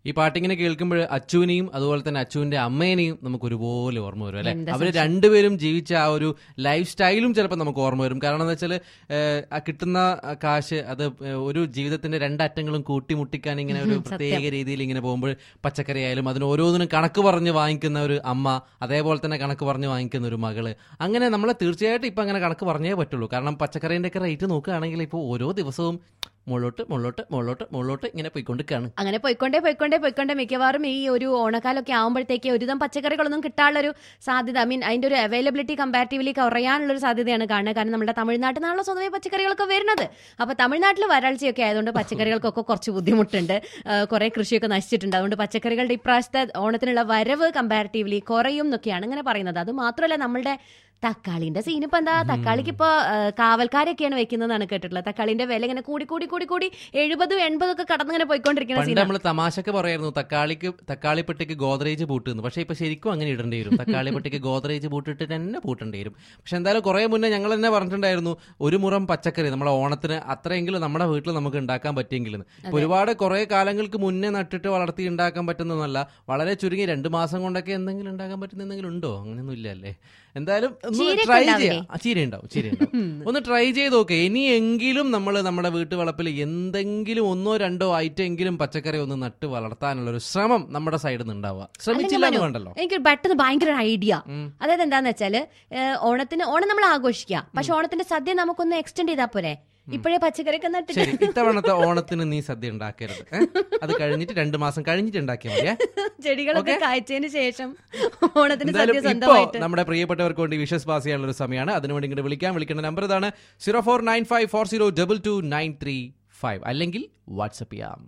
ഈ പാട്ടിങ്ങനെ കേൾക്കുമ്പോൾ അച്ചുവിനെയും അതുപോലെ തന്നെ അച്ചുവിന്റെ അമ്മേനെയും നമുക്ക് ഒരുപോലെ ഓർമ്മ വരും അല്ലെ എന്താ അവര് രണ്ടുപേരും ജീവിച്ച ആ ഒരു ലൈഫ് സ്റ്റൈലും ചിലപ്പോൾ നമുക്ക് ഓർമ്മ വരും കാരണം എന്താ വെച്ചാൽ ആ കിട്ടുന്ന ആ കാശ് അത് ഏഹ്, ഒരു ജീവിതത്തിന്റെ രണ്ടറ്റങ്ങളും കൂട്ടിമുട്ടിക്കാൻ ഇങ്ങനെ ഒരു പ്രത്യേക രീതിയിൽ ഇങ്ങനെ പോകുമ്പോൾ പച്ചക്കറി ആയാലും അതിന് ഓരോന്നിനും കണക്ക് പറഞ്ഞ് വാങ്ങിക്കുന്ന ഒരു അമ്മ അതേപോലെ തന്നെ കണക്ക് പറഞ്ഞ് വാങ്ങിക്കുന്ന ഒരു മകള് അങ്ങനെ നമ്മളെ തീർച്ചയായിട്ടും ഇപ്പൊ അങ്ങനെ കണക്ക് പറഞ്ഞേ പറ്റുള്ളൂ കാരണം പച്ചക്കറീന്റെ ഒക്കെ റേറ്റ് നോക്കുകയാണെങ്കിൽ ഇപ്പോൾ ഓരോ ദിവസവും മുള്ളോട്ട് മുള്ളോട്ട് മുള്ളോട്ട് മുള്ളോട്ട് ഇങ്ങനെ പോയിക്കൊണ്ടിരിക്കുകയാണ് അങ്ങനെ പോയിക്കൊണ്ടേ പോയിക്കൊണ്ടേ പോയിക്കൊണ്ടേ മിക്കവാറും ഈ ഒരു ഓണക്കാലമൊക്കെ ആകുമ്പോഴത്തേക്ക് ഒരുതം പച്ചക്കറികളൊന്നും കിട്ടാനുള്ള ഒരു സാധ്യത ഐ മീൻ അതിന്റെ ഒരു അവൈലബിലിറ്റി കമ്പാരിറ്റീവ്ലി കുറയാനുള്ള ഒരു സാധ്യതയാണ് കാണുന്നത് കാരണം നമ്മുടെ തമിഴ്നാട്ടിൽ നിന്നാണല്ലോ സ്വന്തമായി പച്ചക്കറികളൊക്കെ വരുന്നത് അപ്പൊ തമിഴ്നാട്ടിൽ വരൾച്ചയൊക്കെ ആയതുകൊണ്ട് പച്ചക്കറികൾക്കൊക്കെ കുറച്ച് ബുദ്ധിമുട്ടുണ്ട് ആ, കുറെ കൃഷിയൊക്കെ നശിച്ചിട്ടുണ്ട് അതുകൊണ്ട് പച്ചക്കറികളുടെ ഇപ്രാവശ്യത്തെ ഓണത്തിനുള്ള വരവ് കമ്പാരിറ്റീവ്ലി കുറയും എന്നൊക്കെയാണ് ഇങ്ങനെ പറയുന്നത് അത് മാത്രമല്ല നമ്മളുടെ തക്കാളിന്റെ സീൻ ഇപ്പൊ എന്താ തക്കാളിക്ക് ഇപ്പൊ കാവൽക്കാരൊക്കെയാണ് വെക്കുന്നതാണ് കേട്ടിട്ടുള്ളത് തക്കാളിന്റെ വില ഇങ്ങനെ കൂടി കൂടി കൂടി കൂടി എഴുപതും എൺപതും ഒക്കെ കടന്നിങ്ങനെ പോയിക്കൊണ്ടിരിക്കുന്ന പണ്ട് സീനാണ് നമ്മൾ തമാശക്ക് പറയായിരുന്നു തക്കാളിക്ക് തക്കാളി പെട്ടിക്ക് ഗോദ്രേജ് പൂട്ടുന്നു പക്ഷേ ഇപ്പൊ ശരിക്കും അങ്ങനെ ഇടേണ്ടി വരും തക്കാളി പെട്ടിക്ക് ഗോദ്രേജ് പൂട്ടിട്ട് തന്നെ പൂട്ടേണ്ടി വരും പക്ഷെ എന്തായാലും കുറെ മുന്നേ ഞങ്ങൾ തന്നെ പറഞ്ഞിട്ടുണ്ടായിരുന്നു ഒരു മുറം പച്ചക്കറി നമ്മളെ ഓണത്തിന് അത്രയെങ്കിലും നമ്മുടെ വീട്ടിൽ നമുക്ക് ഉണ്ടാക്കാൻ പറ്റിയെങ്കിലും ഇപ്പൊ ഒരുപാട് കുറെ കാലങ്ങൾക്ക് മുന്നേ നട്ടിട്ട് വളർത്തി ഉണ്ടാക്കാൻ പറ്റുന്നതല്ല വളരെ ചുരുങ്ങി രണ്ട് മാസം കൊണ്ടൊക്കെ എന്തെങ്കിലും ഉണ്ടാക്കാൻ പറ്റുന്ന എന്തെങ്കിലും ഉണ്ടോ അങ്ങനെയൊന്നും ഇല്ല അല്ലേ എന്തായാലും ഒന്ന് ചീരയൊക്കെ ട്രൈ ഉണ്ടാവില്ലേ? ചെയ്യാം ആ, ചീര ഉണ്ടാവും ചീര ഉണ്ടാവും ഒന്ന് ട്രൈ ചെയ്ത് നോക്ക് ഇനിയെങ്കിലും നമ്മൾ നമ്മുടെ വീട്ടുവളപ്പിൽ എന്തെങ്കിലും ഒന്നോ രണ്ടോ ഐറ്റം എങ്കിലും പച്ചക്കറി ഒന്ന് നട്ട് വളർത്താനുള്ള ഒരു ശ്രമം നമ്മുടെ സൈഡിൽ നിന്ന് ഉണ്ടാവുക ശ്രമിച്ചില്ല എന്ന് വേണ്ടല്ലോ എനിക്ക് പെട്ടെന്ന് ഭയങ്കര ഐഡിയ ഉം. അതായത് എന്താന്ന് വെച്ചാല് ഏഹ്, ഓണത്തിന് ഓണം നമ്മൾ ആഘോഷിക്കുക പക്ഷെ ഓണത്തിന്റെ സദ്യ നമുക്കൊന്ന് എക്സ്റ്റെൻഡ് ചെയ്താൽ പോരെ ഇപ്പോഴേ പച്ചക്കറിയൊക്കെ നട്ടിട്ട് ശരി ഇത്തവണത്തെ ഓണത്തിന് നീ സദ്യ ഉണ്ടാക്കരുത് ഏ? അത് കഴിഞ്ഞിട്ട് രണ്ട് മാസം കഴിഞ്ഞിട്ട് ഉണ്ടാക്കിയാൽ മതിയേ ചെടികളൊക്കെ കായ്ച്ചതിന് ശേഷം ഓണത്തിന് എന്തായാലും സദ്യ ഇപ്പോ സ്വന്തമായിട്ട് നമ്മുടെ പ്രിയപ്പെട്ടവർക്ക് വേണ്ടി വിഷസ് പാസ് ചെയ്യാനുള്ള ഒരു സമയമാണ് അതിനുവേണ്ടി ഇങ്ങോട്ട് വിളിക്കാൻ വിളിക്കേണ്ട നമ്പർ ഇതാണ് zero four nine five four zero double two nine three five അല്ലെങ്കിൽ വാട്സപ്പ് ചെയ്യാം